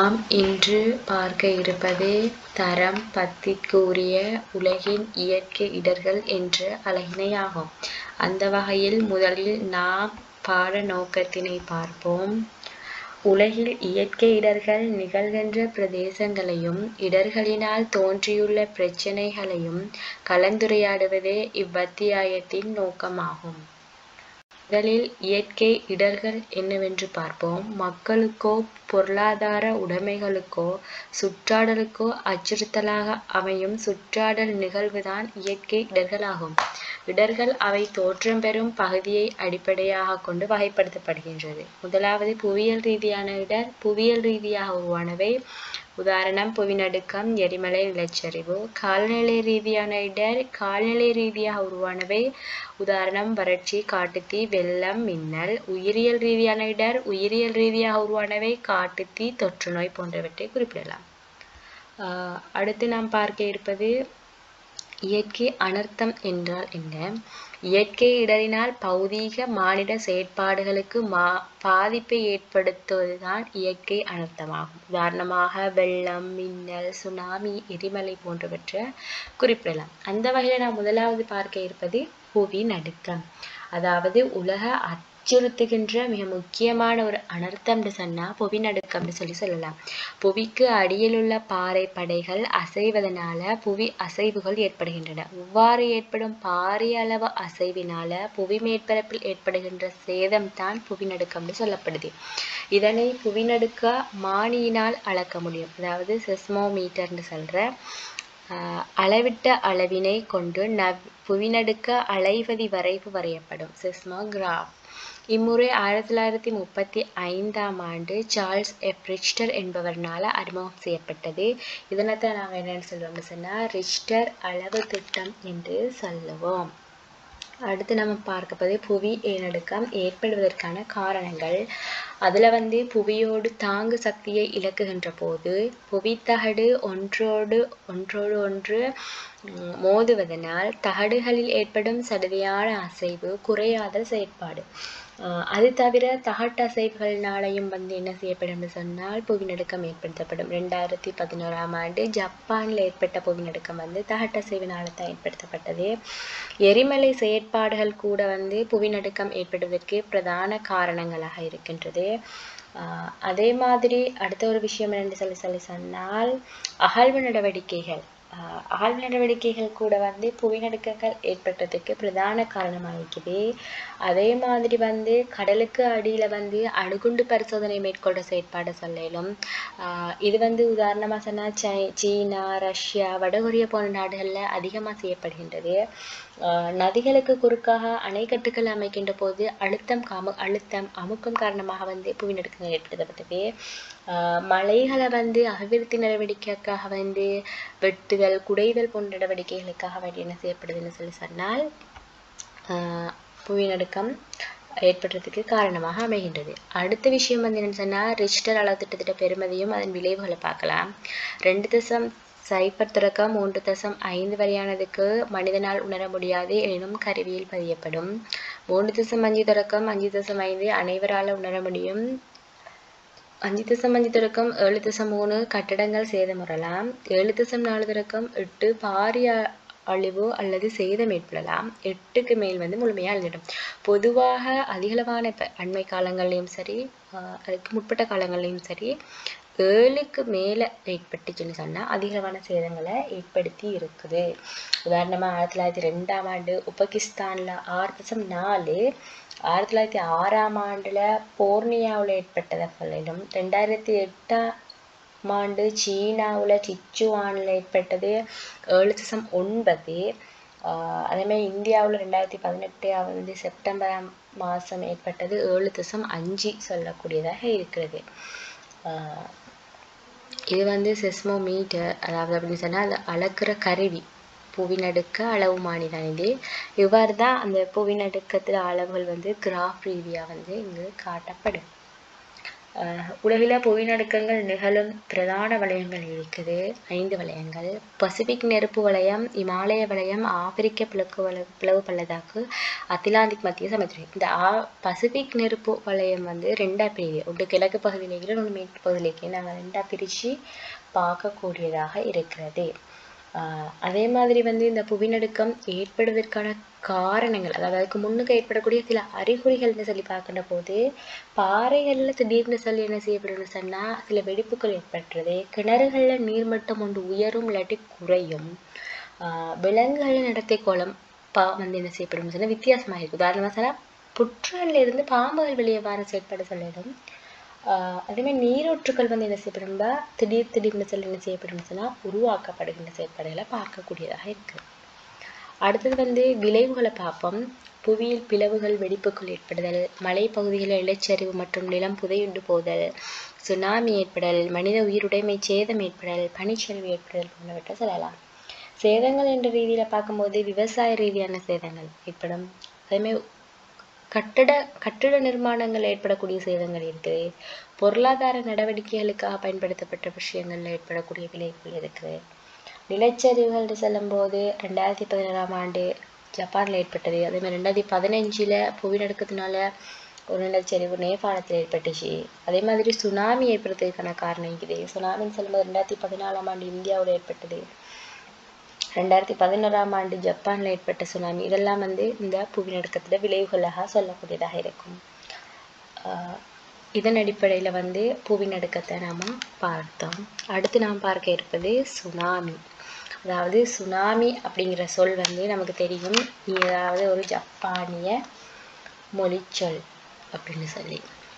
நாம் இன்று பார்க்க இருப்பது தரம் பத்திற்கு உரிய உலகின் இயற்கை இடர்கள் என்ற அலகினையாகும். அந்த வகையில் முதலில் நாம் பாட நோக்கத்தினை பார்ப்போம். உலகில் இயற்கை இடர்கள் நிகழ்கின்ற பிரதேசங்களையும் இடர்களினால் தோன்றியுள்ள பிரச்சினைகளையும் கலந்துரையாடுவதே இவ்வத்தியாயத்தின் நோக்கமாகும். முதலில் இயற்கை இடர்கள் என்னவென்று பார்ப்போம். மக்களுக்கோ பொருளாதார உடைமைகளுக்கோ சுற்றாடலுக்கோ அச்சுறுத்தலாக அமையும் சுற்றாடல் நிகழ்வுதான் இயற்கை இடர்களாகும். இடர்கள் அவை தோற்றம் பெறும் பகுதியை அடிப்படையாகக் கொண்டு வகைப்படுத்தப்படுகின்றது. முதலாவது புவியியல் ரீதியான இடர். புவியியல் ரீதியாக உருவானவை உதாரணம் புவிநடுக்கம், எரிமலை நிலச்சரிவு. காலநிலை ரீதியான இடர். காலநிலை ரீதியாக உருவானவை உதாரணம் வறட்சி, காட்டுத்தீ, வெள்ளம், மின்னல். உயிரியல் ரீதியான இடர். உயிரியல் ரீதியாக உருவானவை காட்டுத்தீ, தொற்றுநோய் போன்றவற்றை குறிப்பிடலாம். அடுத்து நாம் பார்க்க இருப்பது இயற்கை அனர்த்தம் என்றால் என்ன? இயற்கை இடரினால் பௌதீக மானிட செயற்பாடுகளுக்கு பாதிப்பை ஏற்படுத்துவதுதான் இயற்கை அனர்த்தமாகும். உதாரணமாக வெள்ளம், மின்னல், சுனாமி, எரிமலை போன்றவற்றை குறிப்பிடலாம். அந்த வகையில் நாம் முதலாவது பார்க்க இருப்பது புவிநடுக்கம். அதாவது உலக அச்சுறுத்துகின்ற மிக முக்கியமான ஒரு அனர்த்தம்னு சொன்னா புவிநடுக்கம்னு சொல்லி சொல்லலாம். புவிக்கு அடியிலுள்ள பாறை படைகள் அசைவதனால புவி அசைவுகள் ஏற்படுகின்றன. இவ்வாறு ஏற்படும் பாரிய அளவு அசைவினால புவி மேற்பரப்பில் ஏற்படுகின்ற சேதம்தான் புவிநடுக்கம்னு சொல்லப்படுது. இதனை புவிநடுக்க மானியினால் அளக்க முடியும். அதாவது செஸ்மோமீட்டர்னு சொல்ற அளவிட்ட அளவினை கொண்டு புவிநடுக்க அலைவதி வரைவு வரையப்படும். செஸ்மோகிராப். இம்முறை ஆயிரத்தி தொள்ளாயிரத்தி முப்பத்தி ஐந்தாம் ஆண்டு சார்ல்ஸ் எஃப் ரிச்டர் என்பவர்னால அறிமுகம் செய்யப்பட்டது. இதனைத்தான் நாங்க என்னன்னு சொல்லுவோம்னு சொன்னா ரிச்டர் அளவு திட்டம் என்று சொல்லுவோம். அடுத்து நம்ம பார்க்கப்போது புவி நிலநடுக்கம் ஏற்படுவதற்கான காரணங்கள். அதுல வந்து புவியோடு தாங்கு சக்தியை இழக்குகின்ற போது புவித்தகடு ஒன்றோடு ஒன்றோடு ஒன்று மோதுவதனால் தகடுகளில் ஏற்படும் சடுதியான அசைவு குறையாத செயற்பாடு. அது தவிர தகட்டசைவுகளினாலையும் வந்து என்ன செய்யப்படும்னு சொன்னால் புவிநடுக்கம் ஏற்படுத்தப்படும். ரெண்டாயிரத்தி பதினோராம் ஆண்டு ஜப்பான்ல ஏற்பட்ட புவிநடுக்கம் வந்து தகட்டசைவினால தான் ஏற்படுத்தப்பட்டது. எரிமலை செயற்பாடுகள் கூட வந்து புவிநடுக்கம் ஏற்படுவதற்கு பிரதான காரணங்களாக இருக்கின்றது. அதே மாதிரி அடுத்த ஒரு விஷயம் என்னன்னு சொல்லி சொல்லி சொன்னால் அகழ்வு நடவடிக்கைகள். அகழ்வு நடவடிக்கைகள் கூட வந்து புவிநடுக்கங்கள் ஏற்படுறதுக்கு பிரதான காரணமாக இருக்குது. அதே மாதிரி வந்து கடலுக்கு அடியில வந்து அணுகுண்டு பரிசோதனை மேற்கொள்ற செயற்பாடு சொல்லேலும். இது வந்து உதாரணமா சொன்னா சீனா, ரஷ்யா, வடகொரியா போன்ற நாடுகள்ல அதிகமா செய்யப்படுகின்றது. நதிகளுக்கு குறுக்காக அணைக்கட்டுகள் அமைக்கின்ற போது அழுத்தம் அழுத்தம் அமுக்கம் காரணமாக வந்து புவிநடுக்கங்கள் ஏற்படுத்தப்பட்டது. மலைகளை வந்து அபிவிருத்தி நடவடிக்கைக்காக வந்து வெட்டுதல், குடைதல் போன்ற நடவடிக்கைகளுக்காக வேண்டி என்ன செய்யப்படுதுன்னு சொல்லி சொன்னால் புவிநடுக்கம் ஏற்படுறதுக்கு காரணமாக அமைகின்றது. அடுத்த விஷயம் வந்து என்னன்னு சொன்னா ரிச்டர் அளவு திட்டத்தின் பெறுமதியும் அதன் விளைவுகளை பார்க்கலாம். ரெண்டு தசம் சைபர் தொடக்கம் மூன்று தசம் ஐந்து வரையானதுக்கு மனிதனால் உணர முடியாது எனினும் கருவியில் பதியப்படும். மூன்று தசம் அஞ்சு தொடக்கம் அஞ்சு தசம் ஐந்து அனைவரால உணர முடியும். அஞ்சு தசம் அஞ்சு தொடக்கம் ஏழு தசம் மூணு கட்டடங்கள் சேதமுறலாம். ஏழு தசம் நாலு தொடக்கம் எட்டு பாரிய அழிவு அல்லது சேதம் ஏற்படலாம். எட்டுக்கு மேல் வந்து முழுமையா அழிஞ்சிடும். பொதுவாக அதிகளவான அண்மை காலங்கள்லயும் சரி அதுக்கு முற்பட்ட காலங்கள்லயும் சரி ஏழுக்கு மேல ஏற்பட்டுச்சுன்னு சொன்னா அதிகளவான சேதங்களை ஏற்படுத்தி இருக்குது. உதாரணமா ஆயிரத்தி தொள்ளாயிரத்தி ரெண்டாம் ஆண்டு உபகிஸ்தான்ல ஆறு தசம் நாலு ஆயிரத்தி தொள்ளாயிரத்தி ஆறாம் ஆண்டுல போர்னியாவுல ஏற்பட்டதை சொல்லிடும். ரெண்டாயிரத்தி எட்டாம் ஆண்டு சீனாவுல சிச்சுவான்ல ஏற்பட்டது ஏழு தசம் ஒன்பது. அதே மாதிரி இந்தியாவுல ரெண்டாயிரத்தி பதினெட்டாவது செப்டம்பர் மாசம் ஏற்பட்டது ஏழு தசம் அஞ்சு சொல்லக்கூடியதாக இருக்கிறது. இது வந்து செஸ்மோமீட்டர் அதாவது அப்படின்னு சொன்னா அது அளக்குற கருவி. புவிநடுக்க அளவுமானி தான் இது. இவ்வாறு தான் அந்த புவிநடுக்கத்துல அளவுகள் வந்து கிராஃப் ரீதியா வந்து இங்கு காட்டப்படும். அஹ் உலகில புவிநடுக்கங்கள் நிகழும் பிரதான வலயங்கள் இருக்குது ஐந்து வலயங்கள் பசிபிக் நெருப்பு வலயம் இமாலய வலயம் ஆப்பிரிக்க பிளக்கு வல பிளவு பள்ளத்தாக்கு அத்திலாந்திக் மத்திய சமுத்திரம் இந்த ஆ பசிபிக் நெருப்பு வலயம் வந்து ரெண்டா பிரிவு ஒன்று கிழக்கு பகுதியில் இருக்கிற ஒன்று மேற்கு பகுதியில் இருக்கிற நாங்கள் ரெண்டா பிரித்து பார்க்கக்கூடியதாக இருக்கிறது ஆஹ் அதே மாதிரி வந்து இந்த புவிநடுக்கம் ஏற்படுவதற்கான காரணங்கள் அதாவது அதுக்கு முன்னுக்கு ஏற்படக்கூடிய சில அறிகுறிகள்னு சொல்லி பார்க்கின்ற போது பாறைகள்ல திடீர்னு சொல்லி என்ன செய்யப்படும்னு சொன்னா சில வெடிப்புகள் ஏற்படுறது கிணறுகள்ல நீர்மட்டம் ஒன்று உயரும் இல்லாட்டி குறையும் ஆஹ் விலங்குகள் நடத்தை கோலம் பா வந்து என்ன செய்யப்படும் சொன்னா வித்தியாசமாக இருக்கு உதாரணமாக சொன்னா புற்றுகள்ல இருந்து பாம்புகள் வெளியே வார செயல்பட சொல்லிடும் ஆஹ் அதே மாதிரி நீரூற்றுக்கள் வந்து என்ன செய்யப்படும்னா திடீர் திடீர்னு சொல்லி என்ன செய்யப்படும் சொன்னா உருவாக்கப்படுகின்ற செயற்பாடுகளை பார்க்கக்கூடியதாக இருக்கு அடுத்தது வந்து விளைவுகளை பார்ப்போம் புவியில் பிளவுகள் வெடிப்புகள் ஏற்படுதல் மலைப்பகுதிகளில் இலச்சரிவு மற்றும் நிலம் புதையுண்டு போதல் சுனாமி ஏற்படல் மனித உயிருடைமை சேதம் ஏற்படல் பனிச்சரிவு ஏற்படல் போன்றவற்றை சொல்லலாம் சேதங்கள் என்ற ரீதியில பார்க்கும்போது விவசாய ரீதியான சேதங்கள் ஏற்படும் அதேமாதிரி கட்டட கட்டிட நிர்மாணங்கள் ஏற்படக்கூடிய சேதங்கள் இருக்குது பொருளாதார நடவடிக்கைகளுக்காக பயன்படுத்தப்பட்ட விஷயங்கள்ல ஏற்படக்கூடிய விளைவுகள் இருக்குது நிலச்சரிவுகள் செல்லும்போது ரெண்டாயிரத்தி பதினேழாம் ஆண்டு ஜப்பான்ல ஏற்பட்டது அதே மாதிரி ரெண்டாயிரத்தி பதினஞ்சுல புவிநடுக்கத்தினால ஒரு நிலச்சரிவு நேபாளத்தில் ஏற்பட்டுச்சு அதே மாதிரி சுனாமி ஏற்படுறதுக்கான காரணம் இருக்குது சுனாமின்னு சொல்லும்போது ரெண்டாயிரத்தி பதினாலாம் ஆண்டு இந்தியாவில் ஏற்பட்டது ரெண்டாயிரத்தி பதினோராம் ஆண்டு ஜப்பான்ல ஏற்பட்ட சுனாமி இதெல்லாம் வந்து இந்த புவிநடுக்கத்துல விளைவுகளாக சொல்லக்கூடியதாக இருக்கும் ஆஹ் இதன் அடிப்படையில வந்து புவிநடுக்கத்தை நாம பார்த்தோம் அடுத்து நாம் பார்க்க இருப்பது சுனாமி அதாவது சுனாமி அப்படிங்கிற சொல் வந்து நமக்கு தெரியும் ஏதாவது ஒரு ஜப்பானிய மொழிச்சொல் அப்படின்னு சொல்லி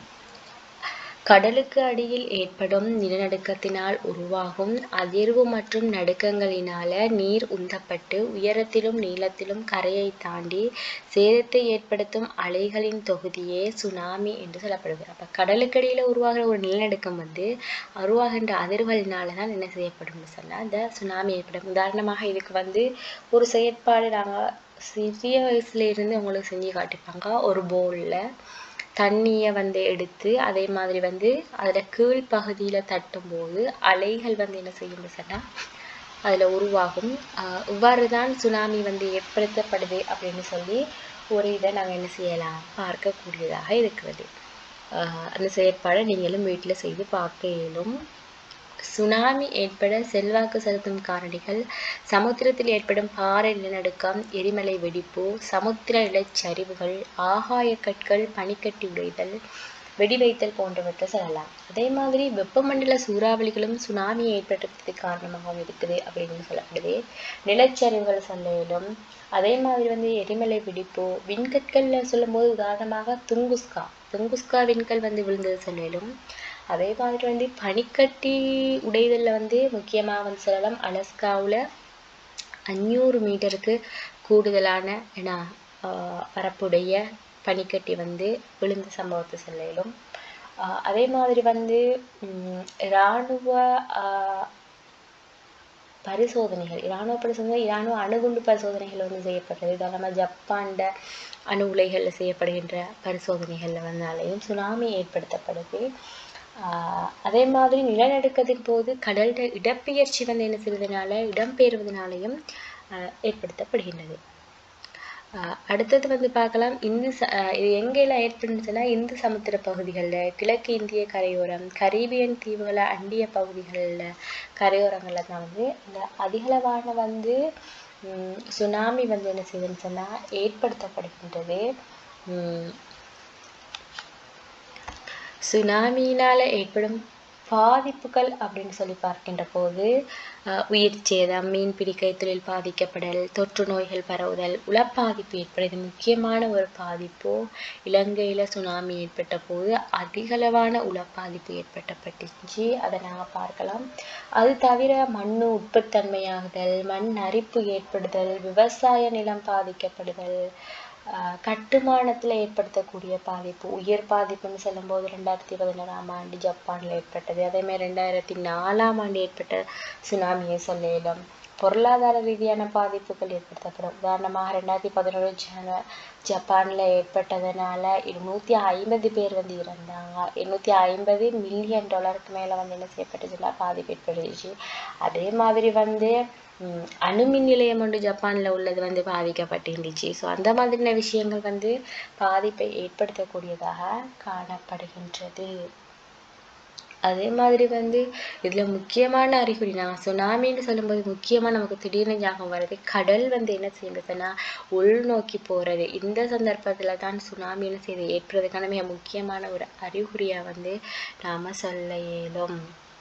கடலுக்கு அடியில் ஏற்படும் நிலநடுக்கத்தினால் உருவாகும் அதிர்வு மற்றும் நடுக்கங்களினால நீர் உந்தப்பட்டு உயரத்திலும் நீளத்திலும் கரையை தாண்டி சேதத்தை ஏற்படுத்தும் அலைகளின் தொகுதியே சுனாமி என்று சொல்லப்படுது அப்ப கடலுக்கு அடியில உருவாகிற ஒரு நிலநடுக்கம் வந்து உருவாகின்ற அதிர்வுகளினால தான் என்ன செய்யப்படும்னு சொன்னா இந்த சுனாமி ஏற்படும் உதாரணமாக இதுக்கு வந்து ஒரு செயற்பாடு நாங்க சிறிய வயசுல இருந்து உங்களுக்கு செஞ்சு காட்டிப்பாங்க ஒரு போல்ல தண்ணியை வந்து எடுத்து அதே மாதிரி வந்து அதுல கீழ் பகுதியில தட்டும் போது அலைகள் வந்து என்ன செய்யும்னு சொன்னா அதுல உருவாகும் ஆஹ் இவ்வாறு தான் சுனாமி வந்து ஏற்படுத்தப்படுது அப்படின்னு சொல்லி ஒரு இதை நாங்க என்ன செய்யலாம் பார்க்கக்கூடியதாக இருக்கிறது ஆஹ் அந்த செயற்பாடை நீங்களும் வீட்டுல செய்து பார்க்க இயலும் சுனாமி ஏற்பட செல்வாக்கு செலுத்தும் காரணிகள் சமுத்திரத்தில் ஏற்படும் பாறை நிலநடுக்கம் எரிமலை வெடிப்பு சமுத்திர நிலச்சரிவுகள் ஆகாய கற்கள் பனிக்கட்டி உடைதல் வெடி வைத்தல் போன்றவற்றை சொல்லலாம் அதே மாதிரி வெப்பமண்டல சூறாவளிகளும் சுனாமி ஏற்படுறதுக்கு காரணமாக இருக்குது அப்படின்னு சொல்லப்படுது நிலச்சரிவுகள் சொல்ல இயலும் அதே மாதிரி வந்து எரிமலை வெடிப்பு விண்கற்கள்ல சொல்லும்போது உதாரணமாக துங்குஸ்கா துங்குஸ்கா விண்கல் வந்து விழுந்தது சொல்ல இயலும் அதே மாதிரி வந்து பனிக்கட்டி உடைதல்ல வந்து முக்கியமாக வந்து சொல்லலாம் அலஸ்காவுல அஞ்சூறு மீட்டருக்கு கூடுதலான என்ன ஆஹ் பரப்புடைய பனிக்கட்டி வந்து விழுந்த சம்பவத்தை சொல்ல இயலும் ஆஹ் அதே மாதிரி வந்து உம் இராணுவ ஆஹ் பரிசோதனைகள் இராணுவ பரிசோதனை இராணுவ அணுகுண்டு பரிசோதனைகள் வந்து செய்யப்பட்டது உதாரணமா ஜப்பான்ட அணு உலைகள்ல செய்யப்படுகின்ற பரிசோதனைகள்ல வந்தாலையும் சுனாமி ஏற்படுத்தப்படுது ஆஹ் அதே மாதிரி நிலநடுக்கத்தின் போது கடல்ல இடப்பெயர்ச்சி வந்து என்ன செய்வதனால இடம்பெயர்வதனாலையும் ஆஹ் ஏற்படுத்தப்படுகின்றது ஆஹ் அடுத்தது வந்து பார்க்கலாம் இந்து ச ஆஹ் இது எங்கெல்லாம் ஏற்படுச்சுன்னா இந்து சமுத்திர பகுதிகளில் கிழக்கு இந்திய கரையோரம் கரீபியன் தீவுகளை அண்டிய பகுதிகளில் கரையோரங்களில் தான் வந்து இந்த அதிகளவான வந்து உம் சுனாமி வந்து என்ன செய்யுதுன்னு சொன்னா ஏற்படுத்தப்படுகின்றது உம் சுனாமியினால ஏற்படும் பாதிப்புகள் அப்படின்னு சொல்லி பார்க்கின்ற போது அஹ், உயிர் சேதம் மீன்பிடி கைத்தொழில் பாதிக்கப்படல் தொற்று நோய்கள் பரவுதல் உளப்பாதிப்பு ஏற்படுது முக்கியமான ஒரு பாதிப்பு இலங்கையில சுனாமி ஏற்பட்ட போது அதிகளவான உளப்பாதிப்பு ஏற்பட்டப்பட்டுச்சு அதை நாங்க பார்க்கலாம் அது தவிர மண்ணு உட்புத்தன்மையாகுதல் மண் அரிப்பு ஏற்படுதல் விவசாய நிலம் பாதிக்கப்படுதல் ஆஹ் கட்டுமானத்துல ஏற்படுத்தக்கூடிய பாதிப்பு உயர் பாதிப்புன்னு சொல்லும்போது ரெண்டாயிரத்தி பதினோராம் ஆண்டு ஜப்பான்ல ஏற்பட்டது அதே மாதிரி ரெண்டாயிரத்தி நாலாம் ஆண்டு ஏற்பட்ட சுனாமியை சொல்ல இயலும் பொருளாதார ரீதியான பாதிப்புகள் ஏற்படுத்தப்படும் உதாரணமாக ரெண்டாயிரத்தி பதினோரு ஜன ஜப்பான்ல ஏற்பட்டதுனால நூத்தி ஐம்பது பேர் வந்து இறந்தாங்க எண்ணூத்தி ஐம்பது மில்லியன் டாலருக்கு மேல வந்து என்ன செய்யப்பட்டுச்சுன்னா பாதிப்பு ஏற்பட்டுச்சு அதே மாதிரி வந்து உம் அணுமின் நிலையம் ஒன்று ஜப்பான்ல உள்ளது வந்து பாதிக்கப்பட்டிருந்துச்சு ஸோ அந்த மாதிரியான விஷயங்கள் வந்து பாதிப்பை ஏற்படுத்தக்கூடியதாக காணப்படுகின்றது அதே மாதிரி வந்து இதுல முக்கியமான அறிகுறி நான் சுனாமின்னு சொல்லும்போது முக்கியமா நமக்கு திடீர்னு ஞாபகம் வருது கடல் வந்து என்ன செய்யுதுன்னா உள்நோக்கி போறது இந்த சந்தர்ப்பத்துல தான் சுனாமி என்ன செய்யுது ஏற்படுறதுக்கான மிக முக்கியமான ஒரு அறிகுறியா வந்து நாம சொல்ல இயலும்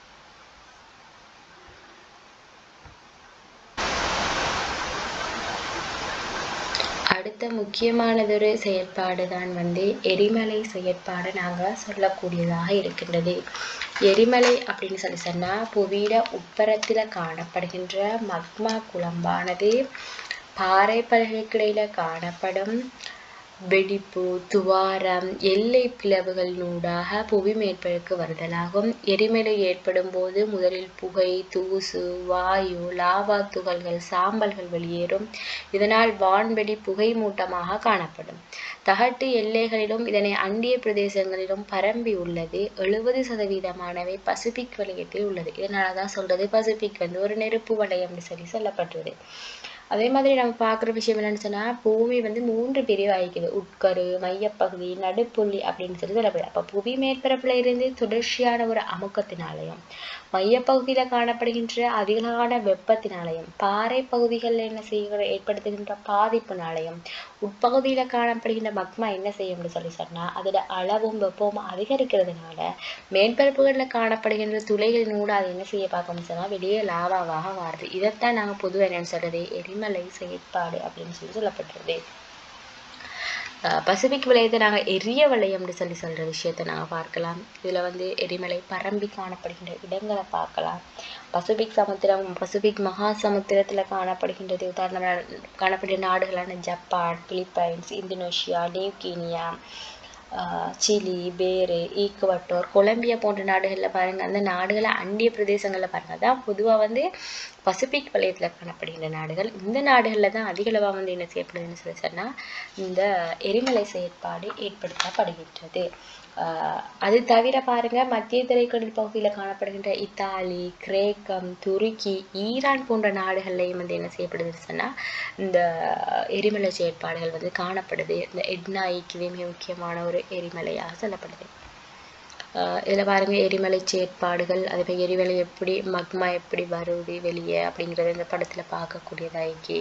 அடுத்த முக்கியமானதொரு செயற்பாடு தான் வந்து எரிமலை செயற்பாடு நாங்க சொல்லக்கூடியதாக இருக்கின்றது எரிமலை அப்படின்னு சொல்லி சொன்னா புவியிட உட்புறத்துல காணப்படுகின்ற மக்மா குழம்பானது பாறை பலகைக்கிடையில காணப்படும் வெடிப்பு துவாரம் எல்லை பிளவுகளினூடாக புவி மேற்பரப்புக்கு வருதலாகும் எரிமலை ஏற்படும் போது முதலில் புகை தூசு வாயு லாவா துகள்கள் சாம்பல்கள் வெளியேறும் இதனால் வான்வெளி புகை மூட்டமாக காணப்படும் தகட்டு எல்லைகளிலும் இதனை அண்டிய பிரதேசங்களிலும் பரம்பி உள்ளது எழுபது சதவீதமானவை பசிபிக் வலயத்தில் உள்ளது இதனாலதான் சொல்றது பசிபிக் வந்து ஒரு நெருப்பு வலயம்னு சொல்லி சொல்லப்படுறது அதே மாதிரி நம்ம பார்க்குற விஷயம் என்னன்னு சொன்னா பூமி வந்து மூன்று பிரிவாகிக்குது உட்கரு மையப்பகுதி நடுப்புள்ளி அப்படின்னு சொல்லி சொல்லப்படுது அப்ப புவி மேற்பரப்புல இருந்து தொடர்ச்சியான ஒரு அமுக்கத்தினாலையும் மையப்பகுதியில காணப்படுகின்ற அதிகமான வெப்பத்தினாலையும் பாறை பகுதிகளில் என்ன செய்கிற ஏற்படுத்துகின்ற பாதிப்பினாலையும் உட்பகுதியில காணப்படுகின்ற மக்மா என்ன செய்யும்னு சொல்லி சொன்னா அதோட அளவும் வெப்பமும் அதிகரிக்கிறதுனால மேற்பரப்புகளில் காணப்படுகின்ற துளைகளினூட அது என்ன செய்ய பார்க்கணும்னு சொன்னா வெளியே லாவாவாக மாறுது இதைத்தான் நாங்க பொதுவாக என்னன்னு சொல்றது எரிமலை செயற்பாடு அப்படின்னு சொல்லி சொல்லப்பட்டிருது அஹ் பசிபிக் வலயத்தை நாங்க எரிய வலயம்னு சொல்லி சொல்ற விஷயத்தை நாங்க பார்க்கலாம் இதுல வந்து எரிமலை பரம்பி காணப்படுகின்ற இடங்களை பார்க்கலாம் பசிபிக் சமுத்திரம் பசிபிக் மகா சமுத்திரத்துல காணப்படுகின்றது உதாரணமாக காணப்படுகிற நாடுகளான ஜப்பான் பிலிப்பைன்ஸ் இந்தோனேஷியா நியூகினியா ஆஹ் சிலி பேரு ஈக்குவட்டோர் கொலம்பியா போன்ற நாடுகள்ல பாருங்க அந்த நாடுகளை அண்டிய பிரதேசங்கள்ல பாருங்க அதான் பொதுவா வந்து பசிபிக் வலயத்துல காணப்படுகின்ற நாடுகள் இந்த நாடுகள்ல தான் அதிக அளவா வந்து என்ன செய்யப்படுதுன்னு சொல்லி சொன்னா இந்த எரிமலை செயற்பாடு ஏற்படுத்தப்படுகின்றது ஆஹ் அது தவிர பாருங்க மத்திய திரைக்கடல் பகுதியில காணப்படுகின்ற இத்தாலி கிரேக்கம் துருக்கி ஈரான் போன்ற நாடுகள்லையும் வந்து என்ன செய்யப்படுதுன்னு சொன்னா இந்த எரிமலை செயற்பாடுகள் வந்து காணப்படுது இந்த எட்னாய்க்குவே மிக முக்கியமான ஒரு எரிமலையாக சொல்லப்படுது ஆஹ் இதுல பாருங்க எரிமலை செயற்பாடுகள் அதே எரிமலை எப்படி மக்மா எப்படி வருது வெளியே அப்படிங்கறத இந்த படத்துல பார்க்கக்கூடியதாயிக்கு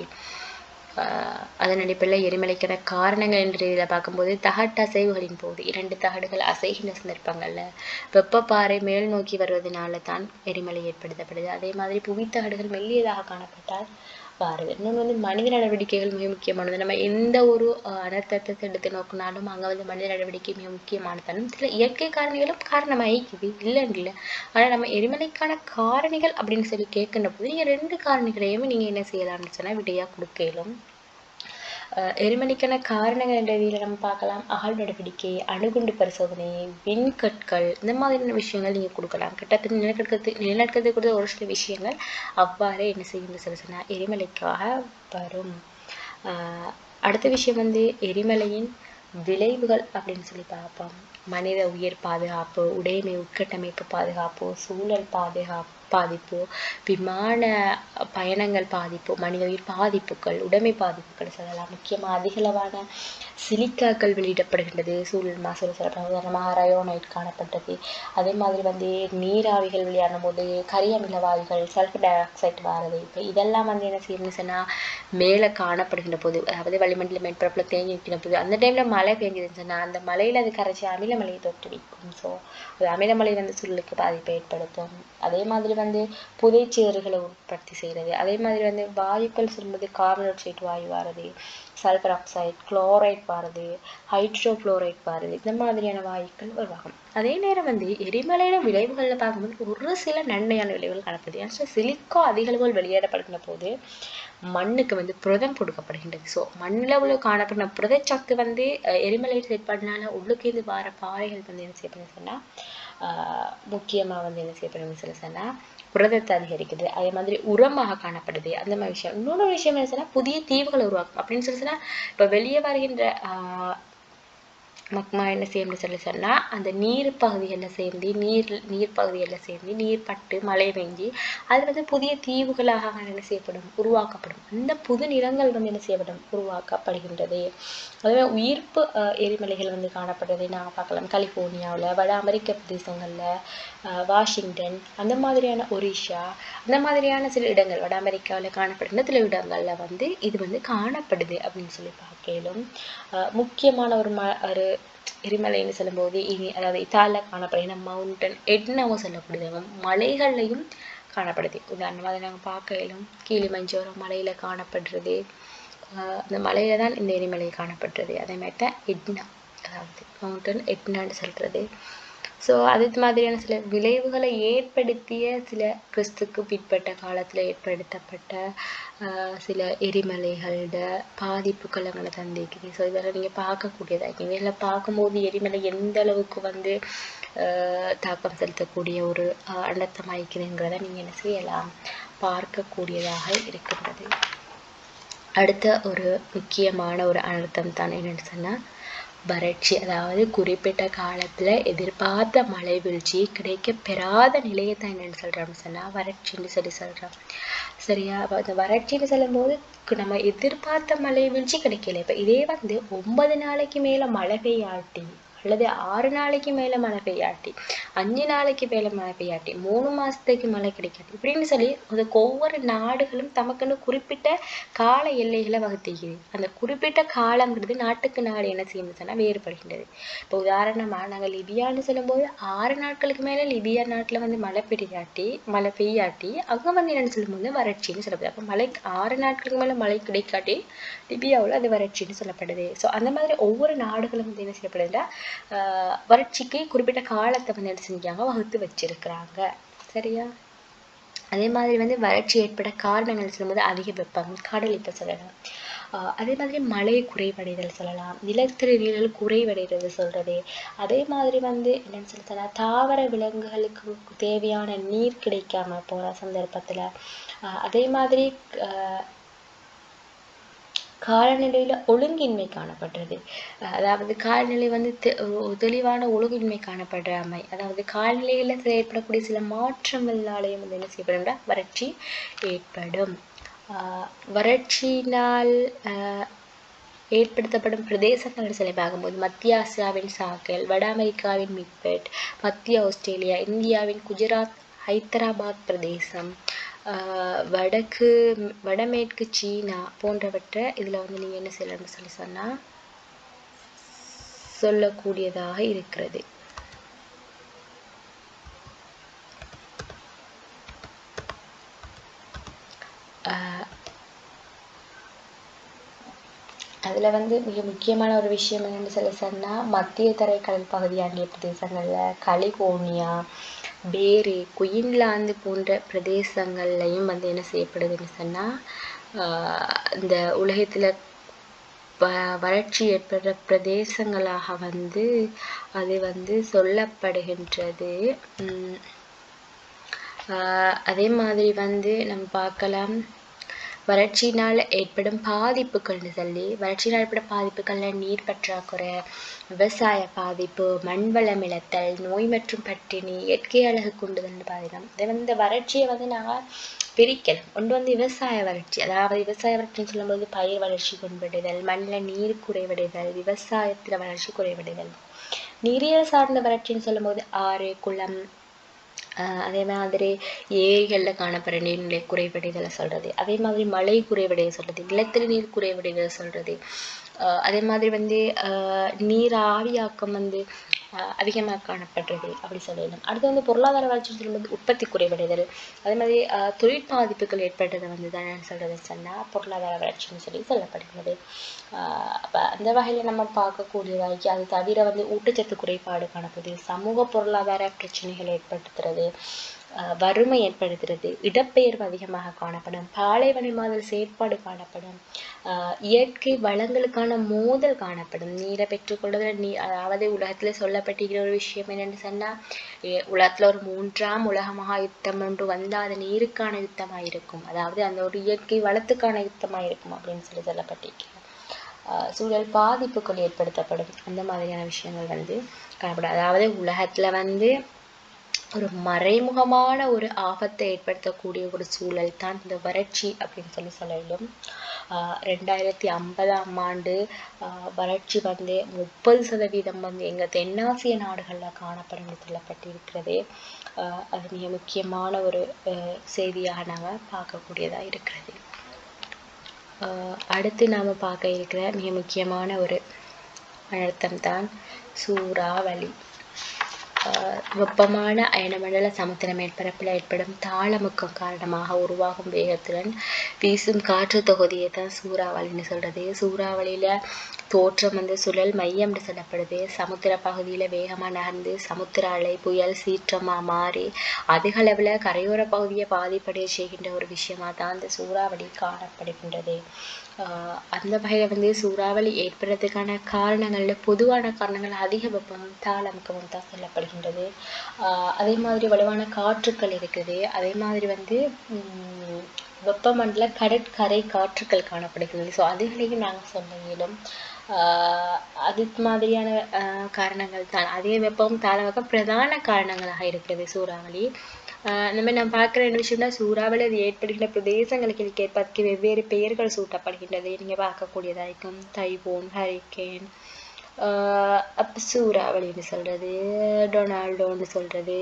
ஆஹ் அதன் அடிப்படையில் எரிமலைக்கான காரணங்கள் என்ற ரீதியில பார்க்கும்போது தகட்டு அசைவுகளின் போது இரண்டு தகடுகள் அசைகின்ற சந்தர்ப்பங்கள்ல வெப்பப்பாறை மேல் நோக்கி வருவதனால தான் எரிமலை ஏற்படுத்தப்படுது அதே மாதிரி புவித்தகடுகள் மெல்லியதாக காணப்பட்டால் வருது இன்னொன்று வந்து மனித நடவடிக்கைகள் மிக முக்கியமானது நம்ம எந்த ஒரு ஆஹ் அனர்த்தத்தை எடுத்து நோக்கினாலும் அங்க வந்து மனித நடவடிக்கை மிக முக்கியமானதாலும் சில இயற்கை காரணிகளும் காரணமாகிக்குது இல்லைன்னு இல்லை ஆனா நம்ம எரிமலைக்கான காரணிகள் அப்படின்னு சொல்லி கேட்கின்ற போது நீங்க ரெண்டு காரணிகளையுமே நீங்க என்ன செய்யலாம்னு சொன்னா விடையா கொடுக்க இயலும் அஹ் எரிமலைக்கான காரணங்கள் என்ற ரீதியில நம்ம பார்க்கலாம் அகழ் நடவடிக்கை அணுகுண்டு பரிசோதனை விண்கற்கள் இந்த மாதிரியான விஷயங்கள் நீங்க கொடுக்கலாம் கிட்டத்தட்ட நிலநடுக்கத்து நிலநடுக்கத்துக்கு கூட ஒரு சில விஷயங்கள் அவ்வாறே என்ன செய்யும்னு சொல்லி சொன்னா எரிமலைக்காக வரும் ஆஹ் அடுத்த விஷயம் வந்து எரிமலையின் விளைவுகள் அப்படின்னு சொல்லி பார்ப்போம் மனித உயிர் பாதுகாப்பு உடைமை உட்கட்டமைப்பு பாதுகாப்பு சூழல் பாதுகாப்பு பாதிப்பு விமான பயணங்கள் பாதிப்பு மனித உயிர் பாதிப்புகள் உடைமை பாதிப்புகள் சொல்லலாம் முக்கியமா அதிகளவான சிலிக்காக்கள் வெளியிடப்படுகின்றது சூழல் மாசு சொல்லப்படும் உதாரணமாக ரயோனைட் காணப்பட்டது அதே மாதிரி வந்து நீராவிகள் வெளியான போது கரியமில வாயுகள் சல்ஃபர் டை ஆக்சைடு வாரது இப்போ இதெல்லாம் வந்து என்ன செய்யணும்னு சொன்னா மேலே காணப்படுகின்ற போது அதாவது வளிமண்டல மேற்பரப்புல தேங்கி நிற்கிற போது அந்த டைம்ல மழை பெஞ்சதுன்னு சொன்னா அந்த மலையில அது கரைச்சி அமிலமலையை தோற்றுவிக்கும் ஸோ அது அமிலமலை வந்து சூழலுக்கு பாதிப்பை ஏற்படுத்தும் அதே மாதிரி வந்து புதைச்சேறுகளை உற்பத்தி செய்கிறது அதே மாதிரி வந்து வாயுக்கள் சொல்லும்போது கார்பன் டை ஆக்சைடு வாயு வாரது சல்ஃபர் ஆக்சைடு குளோரைட் வாரது ஹைட்ரோகுளோரைட் வாரது இந்த மாதிரியான வாயுக்கள் உருவாகும் அதே நேரம் வந்து எரிமலையில விளைவுகள்ல பார்க்கும்போது ஒரு சில நன்மையான விளைவுகள் காணப்படுது ஏன்னா சிலிக்கா அதிக அளவில் வெளியேறப்படுகின்ற போது மண்ணுக்கு வந்து புரதம் கொடுக்கப்படுகின்றது ஸோ மண்ணில் உள்ள காணப்படுற புரதச்சத்து வந்து அஹ், எரிமலை செயற்பாடுனால உள்ளுக்கேந்து வார பாறைகள் வந்து என்ன செய்யப்படுதுன்னு சொன்னா ஆஹ் முக்கியமா வந்து என்ன செய்யப்படும்னு சொல்லி சொன்னா புரதத்தை அதிகரிக்குது அதே மாதிரி உரமாக காணப்படுது அந்த மாதிரி விஷயம் இன்னொரு விஷயம் என்ன சொன்னா புதிய தீவுகளை உருவாக்கும் அப்படின்னு சொல்லி சொன்னா இப்ப வெளியே வருகின்ற ஆஹ் மக்மா என்ன செய்யும்னு சொல்லி சொன்னா அந்த நீர் பகுதிகளில் சேர்ந்து நீர் நீர் பகுதிகளில் சேர்ந்து நீர் பட்டு மழை பெஞ்சு அது வந்து புதிய தீவுகளாக என்ன செய்யப்படும் உருவாக்கப்படும் அந்த புது நிலங்கள் வந்து என்ன செய்யப்படும் உருவாக்கப்படுகின்றது அதுவே உயிர்ப்பு அஹ், எரிமலைகள் வந்து காணப்படுறதை நாங்கள் பார்க்கலாம் கலிஃபோர்னியாவில் வட அமெரிக்க பிரதேசங்களில் வாஷிங்டன் அந்த மாதிரியான ஒரிஷா அந்த மாதிரியான சில இடங்கள் வட அமெரிக்காவில் காணப்படுகிற சில இடங்களில் வந்து இது வந்து காணப்படுது அப்படின்னு சொல்லி பார்க்கலும் அஹ், முக்கியமான ஒரு ம ஒரு எரிமலைன்னு சொல்லும்போது இனி அதாவது இத்தாலியில் காணப்படுகிற மவுண்டன் எட்னாவும் சொல்லப்படுது மலைகள்லையும் காணப்படுது உதாரணமாக அதை நாங்கள் பார்க்கலும் கீழிமஞ்சோரம் மலையில் காணப்படுறது ஆஹ் அந்த மலையில தான் இந்த எரிமலை காணப்படுறது அதே மாதிரி தான் எட்னா அதாவது மவுண்டன் எட்னான்னு சொல்றது ஸோ அது மாதிரியான சில விளைவுகளை ஏற்படுத்திய சில கிறிஸ்துக்கு பிற்பட்ட காலத்தில் ஏற்படுத்தப்பட்ட ஆஹ் சில எரிமலைகளோட பாதிப்புகள் அங்கே தந்திருக்குது ஸோ இதெல்லாம் நீங்கள் பார்க்கக்கூடியதாக இருக்குது இதில் பார்க்கும்போது எரிமலை எந்த அளவுக்கு வந்து ஆஹ் தாக்கம் செலுத்தக்கூடிய ஒரு ஆஹ் அண்டத்தமாக இருக்குதுங்கிறத நீங்கள் என்ன செய்யலாம் பார்க்கக்கூடியதாக இருக்கின்றது அடுத்த ஒரு முக்கியமான ஒரு அனர்த்தம் தான் என்னன்னு சொன்னா வறட்சி அதாவது குறிப்பிட்ட காலத்துல எதிர்பார்த்த மழை வீழ்ச்சி கிடைக்க பெறாத நிலையை தான் என்னன்னு சொல்றோம்னு சொன்னா வறட்சின்னு சொல்லி சொல்றோம் சரியா அப்ப அந்த வறட்சின்னு சொல்லும்போது கு- நம்ம எதிர்பார்த்த மழை வீழ்ச்சி கிடைக்கல இப்ப இதே வந்து ஒன்பது நாளைக்கு மேல மழை பெய்யாட்டி அல்லது ஆறு நாளைக்கு மேல மழை பெய்யாட்டி அஞ்சு நாளைக்கு மேல மழை பெய்யாட்டி மூணு மாசத்துக்கு மழை கிடைக்காது இப்படின்னு சொல்லி அதுக்கு ஒவ்வொரு நாடுகளும் தமக்குன்னு குறிப்பிட்ட கால எல்லைகளை வகுத்திக்குது அந்த குறிப்பிட்ட காலங்கிறது நாட்டுக்கு நாடு என்ன செய்யணும் சொன்னா வேறுபடுகின்றது இப்போ உதாரணமா நாங்க லிபியான்னு சொல்லும்போது ஆறு நாட்களுக்கு மேல லிபியா நாட்டுல வந்து மழை பெய்யாட்டி மழை பெய்யாட்டி அங்க வந்து என்னன்னு சொல்லும்போது வறட்சின்னு சொல்லப்படுது அப்போ மழை ஆறு நாட்களுக்கு மேல மழை கிடைக்காட்டி லிபியாவுல அது வறட்சின்னு சொல்லப்படுது ஸோ அந்த மாதிரி ஒவ்வொரு நாடுகளும் வந்து என்ன செய்யப்படுதுன்னா ஆஹ் வறட்சிக்கு குறிப்பிட்ட காலத்தை வந்து என்ன செஞ்சாங்க வகுத்து வச்சிருக்கிறாங்க சரியா அதே மாதிரி வந்து வறட்சி ஏற்பட காரணங்கள் சொல்லும்போது அதிக வெப்பம் காடழிப்பு சொல்லலாம் ஆஹ் அதே மாதிரி மழை குறைவடைதல் சொல்லலாம் நிலத்தடி நீர்கள் குறைவடைகிறது சொல்றது அதே மாதிரி வந்து என்னன்னு சொல்லி சொன்னா தாவர விலங்குகளுக்கு தேவையான நீர் கிடைக்காம போற சந்தர்ப்பத்துல ஆஹ் அதே மாதிரி ஆஹ் காலநிலையில ஒழுங்கின்மை காணப்படுறது அஹ் அதாவது காலநிலை வந்து தெ- ஒரு தெளிவான ஒழுங்கின்மை காணப்படுறாமை அதாவது காலநிலையில ஏற்படக்கூடிய சில மாற்றங்களாலேயும் வந்து என்ன செய்யப்படும்னா வறட்சி ஏற்படும் ஆஹ் வறட்சியினால் ஆஹ் ஏற்படுத்தப்படும் பிரதேசங்கள் சில பார்க்கும்போது மத்திய ஆசியாவின் சாக்கல் வட அமெரிக்காவின் மிட்வெட் மத்திய ஆஸ்திரேலியா இந்தியாவின் குஜராத் ஹைதராபாத் பிரதேசம் ஆஹ் வடக்கு வடமேற்கு சீனா போன்றவற்றை இதுல வந்து நீங்க என்ன செய்யலாம்னு சொல்லி சொன்னா சொல்லக்கூடியதாக இருக்கிறது ஆஹ் அதுல வந்து மிக முக்கியமான ஒரு விஷயம் என்னன்னு சொல்லி சொன்னா மத்திய தரைக்கடல் பகுதியாண்டிய பிரதேசங்கள்ல கலிபோர்னியா பேரி குயின்லாந்து போன்ற பிரதேசங்கள்லையும் வந்து என்ன செய்யப்படுதுன்னு சொன்னா ஆஹ் இந்த உலகத்துல வ- வறட்சி ஏற்படுற பிரதேசங்களாக வந்து அது வந்து சொல்லப்படுகின்றது உம் ஆஹ் அதே மாதிரி வந்து நம்ம பார்க்கலாம் வறட்சியினால் ஏற்படும் பாதிப்புகள்னு சொல்லி வறட்சியினால் ஏற்படும் பாதிப்புகள்ல நீர் பற்றாக்குறை விவசாய பாதிப்பு மண் வளம் இழத்தல் நோய் மற்றும் பட்டினி இயற்கை அழகு குண்டுதல்னு பாதிக்கலாம் இதை வந்து இந்த வறட்சியை வந்து நாங்கள் பிரிக்கலாம் ஒன்று வந்து விவசாய வறட்சி அதாவது விவசாய வறட்சின்னு சொல்லும்போது பயிர் வளர்ச்சி குறைவடைதல் மண்ணில் நீர் குறைவடைதல் விவசாயத்துல வளர்ச்சி குறைவடைதல் நீரியல் சார்ந்த வறட்சின்னு சொல்லும்போது ஆறு குளம் ஆஹ் அதே மாதிரி ஏரிகளில் காணப்படுற நீர்நிலை குறைவடைதலை சொல்றது அதே மாதிரி மழை குறைவடைய சொல்றது நிலத்தடி நீர் குறைவடைதலை சொல்றது ஆஹ் அதே மாதிரி வந்து ஆஹ் நீர் ஆவியாக்கம் வந்து ஆஹ் அதிகமாக காணப்படுறது அப்படி சொல்லலாம் அடுத்து வந்து பொருளாதார வளர்ச்சின்னு சொல்லும்போது உற்பத்தி குறைவடைதல் அதே மாதிரி ஆஹ் தொழில் பாதிப்புகள் ஏற்பட்டதை வந்து தான் சொல்றது சொன்னா பொருளாதார வளர்ச்சின்னு சொல்லி சொல்லப்படுகிறது ஆஹ் அப்ப அந்த வகையில நம்ம பார்க்கக்கூடியதாகி அது தவிர வந்து ஊட்டச்சத்து குறைபாடு காணப்படுது சமூக பொருளாதார பிரச்சனைகள் ஏற்படுத்துறது அஹ் வறுமை ஏற்படுகிறது இடப்பெயர்வு அதிகமாக காணப்படும் பாலைவனமாதல் செயற்பாடு காணப்படும் ஆஹ் இயற்கை வளங்களுக்கான மோதல் காணப்படும் நீரை பெற்றுக்கொள்வதில் நீ அதாவது உலகத்துல சொல்லப்பட்டிருக்கிற ஒரு விஷயம் என்னன்னு சொன்னா எ- உலகத்துல ஒரு மூன்றாம் உலக மகா யுத்தம் ஒன்று வந்தா அது நீருக்கான யுத்தமா இருக்கும் அதாவது அந்த ஒரு இயற்கை வளத்துக்கான யுத்தமா இருக்கும் அப்படின்னு சொல்லி சொல்லப்பட்டிருக்கிறது ஆஹ் சூழல் பாதிப்புகள் ஏற்படுத்தப்படும் அந்த மாதிரியான விஷயங்கள் வந்து காணப்படும் அதாவது உலகத்துல வந்து ஒரு மறைமுகமான ஒரு ஆபத்தை ஏற்படுத்தக்கூடிய ஒரு சூழல் தான் இந்த வறட்சி அப்படின்னு சொல்லி சொல்லலும் ஆஹ் ரெண்டாயிரத்தி ஐம்பதாம் ஆண்டு ஆஹ் வறட்சி வந்து முப்பது சதவீதம் வந்து எங்க தென்னாசிய நாடுகள்ல காணப்படும் என்று சொல்லப்பட்டிருக்கிறது ஆஹ் அது மிக முக்கியமான ஒரு ஆஹ் செய்தியாக நாம பார்க்கக்கூடியதா இருக்கிறது ஆஹ் அடுத்து நாம பார்க்க இருக்கிற மிக முக்கியமான ஒரு அனர்த்தம் தான் சூறாவளி ஆஹ் வெப்பமான அயனமண்டல சமுத்திர மேற்பரப்பில் ஏற்படும் தாளமுக்கம் காரணமாக உருவாகும் வேகத்துடன் வீசும் காற்று தொகுதியை தான் சூறாவளின்னு சொல்றது சூறாவளியில தோற்றம் வந்து சுழல் மையம்னு சொல்லப்படுது சமுத்திர பகுதியில வேகமா நகர்ந்து சமுத்திர அலை புயல் சீற்றமா மாறி அதிக அளவுல கரையோர பகுதியை பாதிப்படைய செய்கின்ற ஒரு விஷயமா தான் இந்த சூறாவளி காணப்படுகின்றது ஆஹ் அந்த வகையில வந்து சூறாவளி ஏற்படுறதுக்கான காரணங்கள்ல பொதுவான காரணங்கள் அதிக வெப்பமும் தாளமுக்கமும் தான் சொல்லப்படுகின்றது ஆஹ் அதே மாதிரி வலுவான காற்றுக்கள் இருக்குது அதே மாதிரி வந்து உம் வெப்பமண்டல கடற்கரை காற்றுக்கள் காணப்படுகிறது ஸோ அதுகளையும் நாங்கள் சொல்ல இயலும் ஆஹ் அது மாதிரியான ஆஹ் காரணங்கள் தான் அதே வெப்பம் தாளமுக்கம் பிரதான காரணங்களாக இருக்கிறது சூறாவளி ஆஹ் இந்த மாதிரி நம்ம பார்க்குற என்ன விஷயம்னா சூறாவளி அது ஏற்படுகின்ற பிரதேசங்களுக்கு இதுக்கு ஏற்பதற்கு வெவ்வேறு பெயர்கள் சூட்டப்படுகின்றது நீங்க பார்க்கக்கூடியதா இருக்கும் தைபோன் ஹரிக்கேன் ஆஹ் அப்ப சூறாவளின்னு சொல்றது டொனால்டோன்னு சொல்றது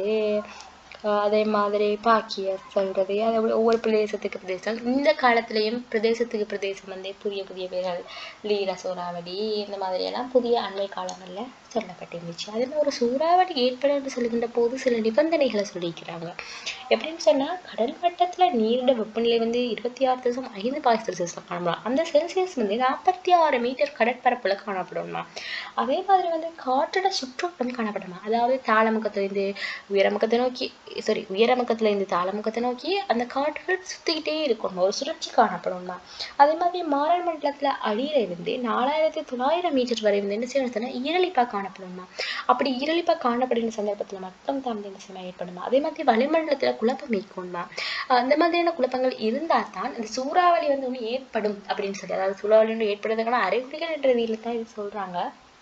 ஆஹ் அதே மாதிரி பாக்கிய சொல்றது அது அப்படி ஒவ்வொரு பிரதேசத்துக்கு பிரதேசம் இந்த காலத்திலையும் பிரதேசத்துக்கு பிரதேசம் வந்து புதிய புதிய பேர்கள் லீர சூறாவளி இந்த மாதிரி எல்லாம் புதிய அண்மை காலங்கள்ல சொல்லப்பட்டிருந்துச்சு அதே மாதிரி ஒரு சூறாவளி ஏற்படும் என்று சொல்லுகின்ற போது சில நிபந்தனைகளை சொல்லியிருக்கிறாங்க எப்படின்னு சொன்னா கடல் மட்டத்துல நீரோட வெப்பநிலை வந்து இருபத்தி ஆறு தசம் ஐந்து பாய் செல்சியஸ்ல காணப்படும் அந்த செல்சியஸ் வந்து நாற்பத்தி ஆறு மீட்டர் கடற்பரப்புல காணப்படுமா அதே மாதிரி வந்து காற்றோட சுற்றோட்டம் காணப்படுமா அதாவது தாளமுக்கத்துல இருந்து உயரமுக்கத்தை நோக்கி சாரி உயரமுக்கத்துல இருந்து தாளமுக்கத்தை நோக்கி அந்த காற்றுகள் சுத்திக்கிட்டே இருக்கணும் ஒரு சுழற்சி காணப்படும்னா அதே மாதிரி மாறல் மண்டலத்துல அடியில இருந்து நாலாயிரத்தி தொள்ளாயிரம் மீட்டர் வரை வந்து என்ன செய்யணும் ஈரலிப்பா காணப்படும்னா அப்படி ஈரலிப்பா காணப்படுகிற சந்தர்ப்பத்துல மட்டும் தான் வந்து என்ன செய்ய ஏற்படுமா அதே மாதிரி வளிமண்டலத்துல குழப்பம் இருக்கும்னா அந்த மாதிரியான குழப்பங்கள் இருந்தா தான் இந்த சூறாவளி வந்து ஒண்ணு ஏற்படும் அப்படின்னு சொல்லி அதாவது சூறாவளி ஒன்று ஏற்படுறதுக்கான அறிகுறிகள் என்ற ரீதியில தான் இது சொல்றாங்க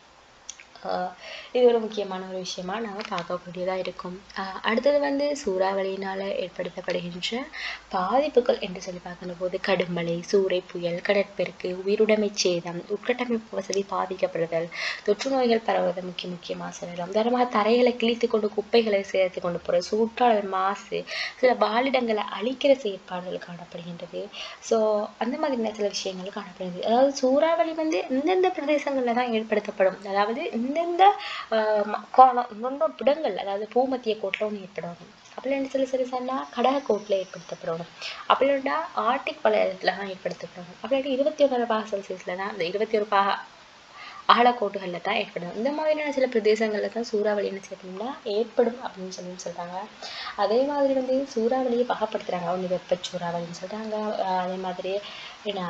ஆஹ் இது ஒரு முக்கியமான ஒரு விஷயமா நாம பார்க்கக்கூடியதா இருக்கும் ஆஹ் அடுத்தது வந்து சூறாவளியினால ஏற்படுத்தப்படுகின்ற பாதிப்புகள் என்று சொல்லி பார்க்கிற போது கடுமழை சூறை புயல் கடற்பெருக்கு உயிருடைமை சேதம் உட்கட்டமைப்பு வசதி பாதிக்கப்படுதல் தொற்று நோய்கள் பரவுவதை முக்கிய முக்கியமா சொல்லலாம் உதாரணமாக தரைகளை கிழித்து கொண்டு குப்பைகளை சேர்த்து கொண்டு போற சூற்றாடல் மாசு சில வாழிடங்களை அழிக்கிற செயற்பாடுகள் காணப்படுகின்றது ஸோ அந்த மாதிரியான சில விஷயங்கள் காணப்படுகிறது அதாவது சூறாவளி வந்து இந்தந்த பிரதேசங்கள்ல தான் ஏற்படுத்தப்படும் அதாவது இந்தந்த ஆஹ் ம- கோணம் இந்தந்த இடங்கள் அதாவது பூமத்திய கோட்டில் ஒன்று ஏற்படணும் அப்படி என்ன சொல்லி சொல்லி சொன்னா கடகக்கோட்டில் ஏற்படுத்தப்படணும் அப்படி இல்லைன்னா ஆர்டிக் வலயத்துல தான் ஏற்படுத்தப்படணும் அப்படி இல்லாட்டி இருபத்தி ஒன்றரை பாக செல்சியஸ்ல தான் இந்த இருபத்தி ஒரு பாக அகலக்கோட்டுகளில் தான் ஏற்படும் இந்த மாதிரியான சில பிரதேசங்களில் தான் சூறாவளி என்ன செய்யணும்னா ஏற்படும் அப்படின்னு சொல்லி சொல்றாங்க அதே மாதிரி வந்து சூறாவளியை பாகப்படுத்துறாங்க ஒன்று வெப்ப சூறாவளின்னு சொல்றாங்க ஆஹ் அதே மாதிரி என்ன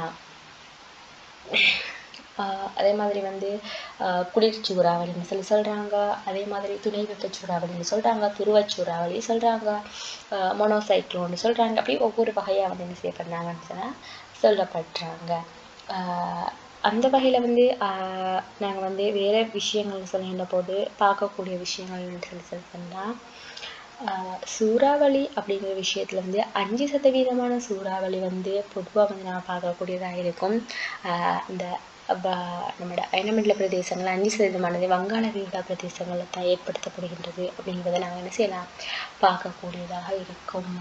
ஆஹ் அதே மாதிரி வந்து ஆஹ் குளிர் சூறாவளின்னு சொல்லி சொல்றாங்க அதே மாதிரி துணை வெப்ப சூறாவளின்னு சொல்றாங்க துருவச் சூறாவளி சொல்றாங்க மொனோசைக்ளோன்னு சொல்றாங்க அப்படி ஒவ்வொரு வகையா வந்து என்ன செய்யப்படுறாங்கன்னு சொன்னா சொல்லப்படுறாங்க ஆஹ் அந்த வகையில வந்து ஆஹ் நாங்க வந்து வேற விஷயங்கள் சொல்லுகின்ற போது பார்க்கக்கூடிய விஷயங்கள்னு சொல்லி சொல்லி சொன்னா ஆஹ் சூறாவளி அப்படிங்கிற விஷயத்துல வந்து அஞ்சு சதவீதமான சூறாவளி வந்து பொதுவா வந்து நான் பார்க்கக்கூடியதாக இருக்கும் ஆஹ் இந்த வ- நம்மளோட அயனமண்டல பிரதேசங்கள் அஞ்சு சதவீதமானது வங்காள விரிகுடா பிரதேசங்களில் தான் ஏற்படுத்தப்படுகின்றது அப்படிங்கிறத நாங்கள் என்ன செய்யலாம் பார்க்கக்கூடியதாக இருக்கும்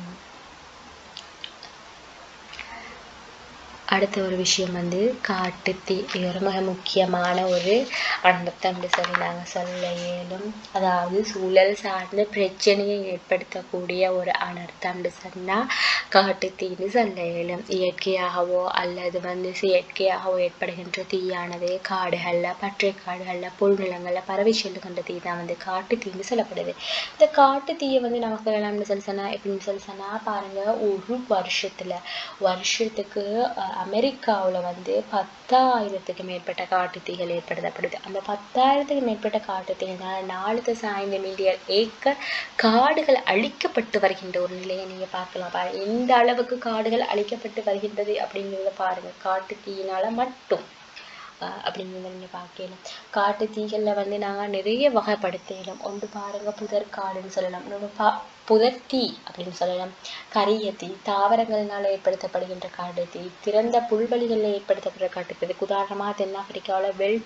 அடுத்த ஒரு விஷயம் வந்து காட்டுத்தீ இது ஒரு மிக முக்கியமான ஒரு அனர்த்தம்னு சொல்லி நாங்கள் சொல்ல இயலும் அதாவது சூழல் சார்ந்த பிரச்சனையை ஏற்படுத்தக்கூடிய ஒரு அனர்த்தம்னு சொன்னால் காட்டுத்தீன்னு சொல்ல இயலும் இயற்கையாகவோ அல்லது வந்து செயற்கையாகவோ ஏற்படுகின்ற தீயானது காடுகளில் பற்றை காடுகளில் புல்நிலங்களில் பரவி செல்லுகின்ற தீ தான் வந்து காட்டுத்தீன்னு சொல்லப்படுது இந்த காட்டு தீயை வந்து நம்ம சொல்லலாம்னு சொல்லி சொன்னா எப்படின்னு சொல்லி சொன்னா பாருங்க ஒரு வருஷத்துல வருஷத்துக்கு அஹ், அமெரிக்காவுல வந்து பத்தாயிரத்துக்கு மேற்பட்ட காட்டு தீகள் ஏற்படுத்தப்படுது அந்த பத்தாயிரத்துக்கு மேற்பட்ட காட்டு தீயினால நாலு தசம் ஐந்து மில்லியன் ஏக்கர் காடுகள் அழிக்கப்பட்டு வருகின்ற ஒரு நிலையை நீங்க பார்க்கலாம் பாருங்க எந்த அளவுக்கு காடுகள் அழிக்கப்பட்டு வருகின்றது அப்படிங்கிறத பாருங்க காட்டு தீயினால மட்டும் ஆஹ் அப்படிங்கிறத நீங்கள் பார்க்கலாம் காட்டு தீகள்ல வந்து நாங்கள் நிறைய வகைப்படுத்தினோம் ஒன்று பாருங்க புதர் காடுன்னு சொல்லலாம் இன்னொன்று பா புதர் தீ அப்படின்னு சொல்லலாம் கரிய தீ தாவரங்கள்னால ஏற்படுத்தப்படுகின்ற காட்டு தீ திறந்த புல்வெளிகளில் ஏற்படுத்தப்படுற காட்டு தீ இதுக்கு உதாரணமாக தென்னாப்பிரிக்காவில் வெல்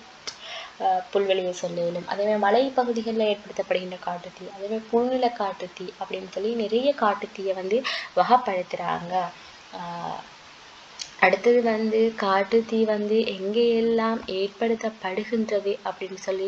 ஆஹ் புல்வெளியை சொல்லிடும் அதேமாதிரி மலை பகுதிகளில் ஏற்படுத்தப்படுகின்ற காட்டுத்தீ அதேமாதிரி புல்நில காட்டுத்தீ அப்படின்னு சொல்லி நிறைய காட்டுத்தீயை வந்து வகைப்படுத்துறாங்க ஆஹ் அடுத்தது வந்து காட்டுத்தீ வந்து எங்கே எல்லாம் ஏற்படுத்தப்படுகின்றது அப்படின்னு சொல்லி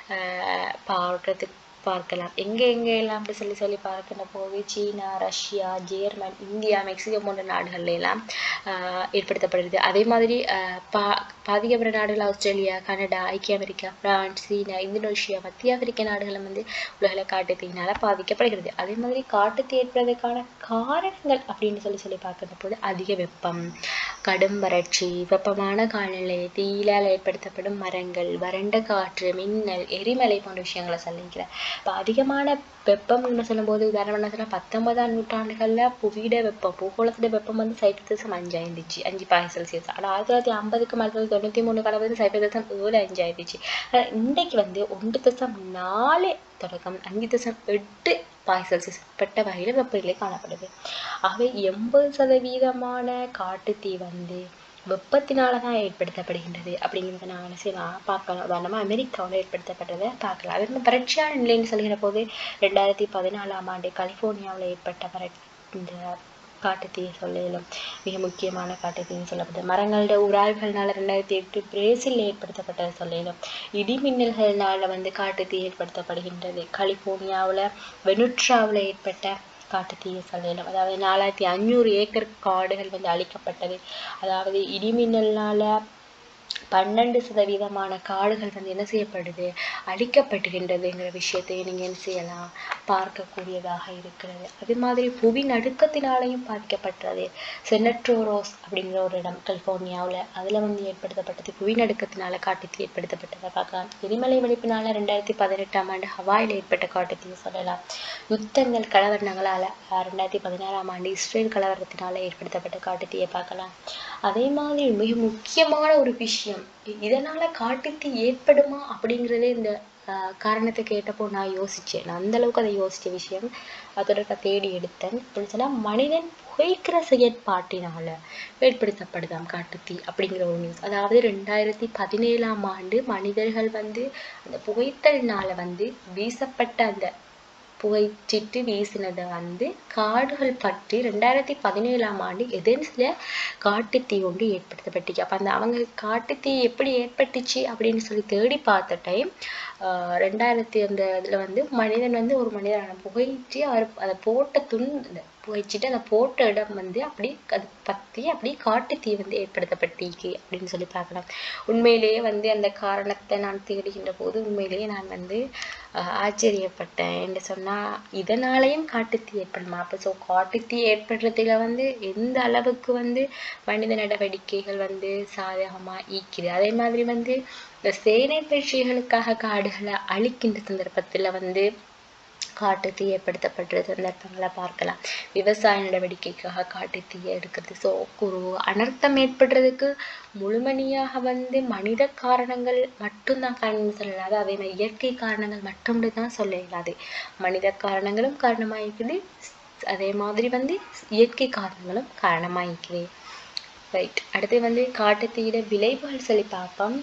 ஆஹ் பார்க்கறதுக்கு பார்க்கலாம் எங்கே எங்கே எல்லாம் அப்படி சொல்லி சொல்லி பார்க்கின்ற போது சீனா ரஷ்யா ஜெர்மன் இந்தியா மெக்சிகோ போன்ற நாடுகள்ல எல்லாம் ஆஹ் ஏற்படுத்தப்படுகிறது அதே மாதிரி ஆஹ் பா பாதிக்கப்பட்ட நாடுகள் ஆஸ்திரேலியா கனடா ஐக்கிய அமெரிக்கா பிரான்ஸ் சீனா இந்தோனேஷியா மத்திய ஆப்பிரிக்க நாடுகளும் வந்து உலகில் காட்டுத்தீயினால பாதிக்கப்படுகிறது அதே மாதிரி காட்டுத்தீ ஏற்படுவதற்கான காரணங்கள் அப்படின்னு சொல்லி சொல்லி பார்க்கின்ற போது அதிக வெப்பம் கடும் வறட்சி வெப்பமான காலநிலை தீயிலால் ஏற்படுத்தப்படும் மரங்கள் வறண்ட காற்று மின்னல் எரிமலை போன்ற விஷயங்களை சொல்லிக்கிறேன் இப்போ அதிகமான வெப்பம்னு சொல்லும்போது உதாரணம் என்ன சொன்னா பத்தொன்பதாம் நூற்றாண்டுகள்ல புவியிட வெப்பம் பூகோளத்தோட வெப்பம் வந்து சைபர் தசம் அஞ்சு ஆயிருந்துச்சு அஞ்சு பாய் செல்சியஸ் ஆனால் ஆயிரத்தி தொள்ளாயிரத்தி ஐம்பதுக்கு ஆயிரத்தி தொள்ளாயிரத்தி தொண்ணூற்றி மூணு கடவுள் சைபர் தசம் ஏழு அஞ்சு ஆயிருந்துச்சு ஆனால் இன்றைக்கு வந்து ஒன்று தசம் நாலு தொடக்கம் அஞ்சு தசம் எட்டு பாய் செல்சியஸ் உட்பட்ட வகையில் வெப்பநிலை காணப்படுது ஆகவே எண்பது சதவீதமான காட்டுத்தீ வந்து வெப்பத்தினால தான் ஏற்படுத்தப்படுகின்றது அப்படிங்கிறத நான் என்ன செய்யலாம் பார்க்கலாம் உதாரணமாக அமெரிக்காவில் ஏற்படுத்தப்பட்டதை பார்க்கலாம் அதே மாதிரி வறட்சியான நிலைன்னு சொல்கிற போது ரெண்டாயிரத்தி பதினாலாம் ஆண்டு கலிஃபோர்னியாவில் ஏற்பட்ட வறட் இந்த காட்டுத்தீயை சொல்லலும் மிக முக்கியமான காட்டுத்தீன்னு சொல்லப்படுது மரங்களோட உராய்வுகள்னால ரெண்டாயிரத்தி எட்டு பிரேசில் ஏற்படுத்தப்பட்டதை சொல்லலும் இடி மின்னல்கள்னால வந்து காட்டுத்தீ ஏற்படுத்தப்படுகின்றது கலிஃபோர்னியாவில் வெனுட்ராவில் ஏற்பட்ட காட்டுத்தீயை சொல்லலாம் அதாவது நாலாயிரத்தி அஞ்சூறு ஏக்கர் காடுகள் வந்து அழிக்கப்பட்டது அதாவது இடிமின்னல்னால பன்னெண்டு சதவீதமான காடுகள் வந்து என்ன செய்யப்படுது அழிக்கப்படுகின்றதுங்கிற விஷயத்தை நீங்க என்ன செய்யலாம் பார்க்கக்கூடியதாக இருக்கிறது அதே மாதிரி புவி நடுக்கத்தினாலையும் பாதிக்கப்பட்டது செனட்ரோரோஸ் அப்படிங்கிற ஒரு இடம் கலிஃபோர்னியாவுல அதுல வந்து ஏற்படுத்தப்பட்டது புவி நடுக்கத்தினால காட்டுத்தீ ஏற்படுத்தப்பட்டதை பார்க்கலாம் எரிமலை வெடிப்பினால ரெண்டாயிரத்தி பதினெட்டாம் ஆண்டு ஹவாயில் ஏற்பட்ட காட்டுத்தீயை சொல்லலாம் யுத்தங்கள் கலவரங்களால ஆஹ் ரெண்டாயிரத்தி பதினாறாம் ஆண்டு இஸ்ரேல் கலவரத்தினால ஏற்படுத்தப்பட்ட காட்டுத்தீயை பார்க்கலாம் அதே மாதிரி மிக முக்கியமான ஒரு விஷயம் இ- இதனால காட்டுத்தீ ஏற்படுமா அப்படிங்கிறதே இந்த ஆஹ் காரணத்தை கேட்டப்போ நான் யோசிச்சேன் நான் அந்த அளவுக்கு அதை யோசிச்ச விஷயம் அதோட நான் தேடி எடுத்தேன் அப்படின்னு சொன்னா மனிதன் புகைக்கிற செயற்பாட்டினால ஏற்படுத்தப்படுதாம் காட்டுத்தீ அப்படிங்கிற ஒரு நியூஸ் அதாவது ரெண்டாயிரத்தி பதினேழாம் ஆண்டு மனிதர்கள் வந்து அந்த புகைத்தல்னால வந்து வீசப்பட்ட அந்த புகைச்சிட்டு வீசினதை வந்து காடுகள் பற்றி ரெண்டாயிரத்தி பதினேழாம் ஆண்டு எதென்ஸ்ல காட்டுத்தீ ஒன்று ஏற்படுத்தப்பட்டுச்சு அப்ப அந்த அவங்க காட்டுத்தீ எப்படி ஏற்பட்டுச்சு அப்படின்னு சொல்லி தேடி பார்த்த டைம் ரெண்டாயிரத்தி அந்த இதுல வந்து மனிதன் வந்து ஒரு மனிதனான புகைச்சு அவர் அதை போட்ட துண் இந்த புகைச்சிட்டு அதை போட்ட இடம் வந்து அப்படி அது பத்தி அப்படி காட்டுத்தீ வந்து ஏற்படுத்தப்பட்டிருக்கு அப்படின்னு சொல்லி பார்க்கலாம் உண்மையிலேயே வந்து அந்த காரணத்தை நான் தேடுகின்ற போது உண்மையிலேயே நான் வந்து ஆஹ் ஆச்சரியப்பட்டேன் என்று சொன்னா இதனாலேயும் காட்டுத்தீ ஏற்படுமா அப்போ ஸோ காட்டுத்தீ ஏற்படுறதுல வந்து எந்த அளவுக்கு வந்து மனித நடவடிக்கைகள் வந்து சாதகமா ஈக்குது அதே மாதிரி வந்து இந்த சேனை பயிற்சிகளுக்காக காடுகளை அழிக்கின்ற சந்தர்ப்பத்துல வந்து காட்டுத்தீ ஏற்படுத்தப்படுற சந்தர்ப்பங்களை பார்க்கலாம் விவசாய நடவடிக்கைக்காக காட்டுத்தீயை எடுக்கிறது ஸோ ஒரு அனர்த்தம் ஏற்படுறதுக்கு முழுமணியாக வந்து மனித காரணங்கள் மட்டும்தான் காரணம் சொல்லலாது அதே மாதிரி இயற்கை காரணங்கள் மட்டும் தான் சொல்ல இயலாது மனித காரணங்களும் காரணமாயிருக்குது அதே மாதிரி வந்து இயற்கை காரணங்களும் காரணமாயிருக்குது ரைட் அடுத்து வந்து காட்டுத்தீயிட விளைவுகள் சொல்லி பார்ப்போம்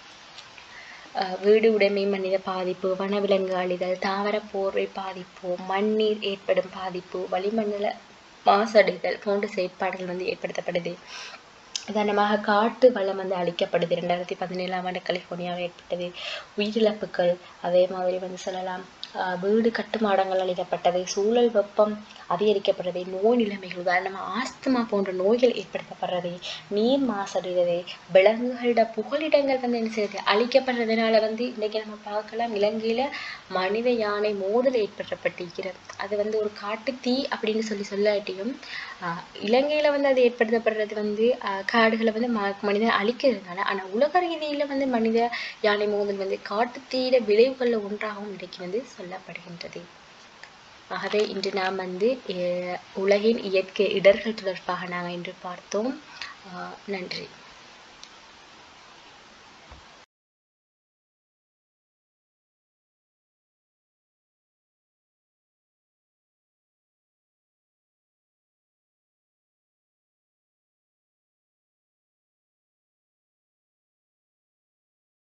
அஹ் வீடு உடைமை மனித பாதிப்பு வனவிலங்கு அழிதல் தாவர போர்வை பாதிப்பு மண்ணீர் ஏற்படும் பாதிப்பு வளிமண்டல மாசடைதல் போன்ற செயற்பாடுகள் வந்து ஏற்படுத்தப்படுது உதாரணமாக காட்டு வளம் வந்து அழிக்கப்படுது ரெண்டாயிரத்தி பதினேழாம் ஆண்டு கலிபோர்னியாவில் ஏற்பட்டது உயிரிழப்புகள் அதே மாதிரி வந்து சொல்லலாம் ஆஹ் வீடு கட்டுமானங்கள் அழிக்கப்பட்டது சூழல் வெப்பம் அதிகரிக்கப்படுறது நோய் நிலைமைகள் உதாரணமாக ஆஸ்துமா போன்ற நோய்கள் ஏற்படுத்தப்படுறது நீர் மாசடைகிறது விலங்குகளோட புகலிடங்கள் வந்து என்ன செய்யுது அழிக்கப்படுறதுனால வந்து இன்னைக்கு நம்ம பார்க்கலாம் இலங்கையில மனித யானை மோதல் ஏற்படுத்தப்பட்டிருக்கிறது அது வந்து ஒரு காட்டு தீ அப்படின்னு சொல்லி சொல்லாட்டியும் ஆஹ் இலங்கையில வந்து அது ஏற்படுத்தப்படுறது வந்து ஆஹ் காடுகளை வந்து ம- மனிதன் அழிக்கிறதுனால ஆனா உலக ரீதியில வந்து மனித யானை மோதல் வந்து காட்டு தீயிட விளைவுகள்ல ஒன்றாகவும் இன்றைக்கு வந்து சொல்லப்படுகின்றது ஆகவே இன்று நாம் வந்து அஹ் உலகின் இயற்கை இடர்கள் தொடர்பாக நாங்கள் இன்று பார்த்தோம் ஆஹ் நன்றி